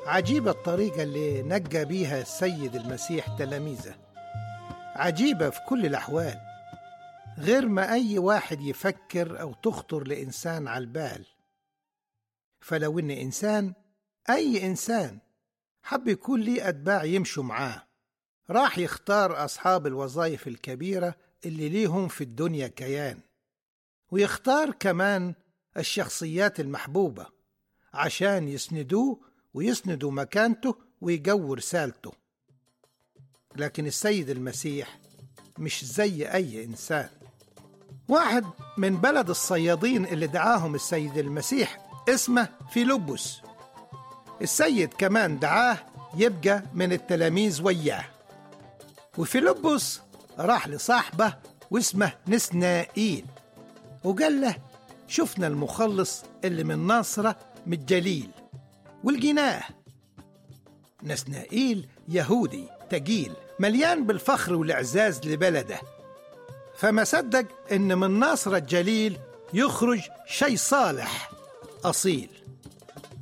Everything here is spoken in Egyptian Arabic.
عجيبة الطريقة اللي نجى بيها السيد المسيح تلاميذه عجيبة في كل الأحوال غير ما أي واحد يفكر أو تخطر لإنسان على البال فلو إن إنسان أي إنسان حب يكون ليه أتباع يمشوا معاه راح يختار أصحاب الوظائف الكبيرة اللي ليهم في الدنيا كيان ويختار كمان الشخصيات المحبوبة عشان يسندوه ويسندوا مكانته ويجوا رسالته لكن السيد المسيح مش زي أي إنسان واحد من بلد الصيادين اللي دعاهم السيد المسيح اسمه فيلبس السيد كمان دعاه يبقى من التلاميذ وياه وفيلبس راح لصاحبه واسمه نسنائيل وقال له شفنا المخلص اللي من ناصرة من الجليل ولقيناه نسنائيل يهودي تقيل مليان بالفخر والإعزاز لبلده فما صدق إن من ناصرة الجليل يخرج شيء صالح أصيل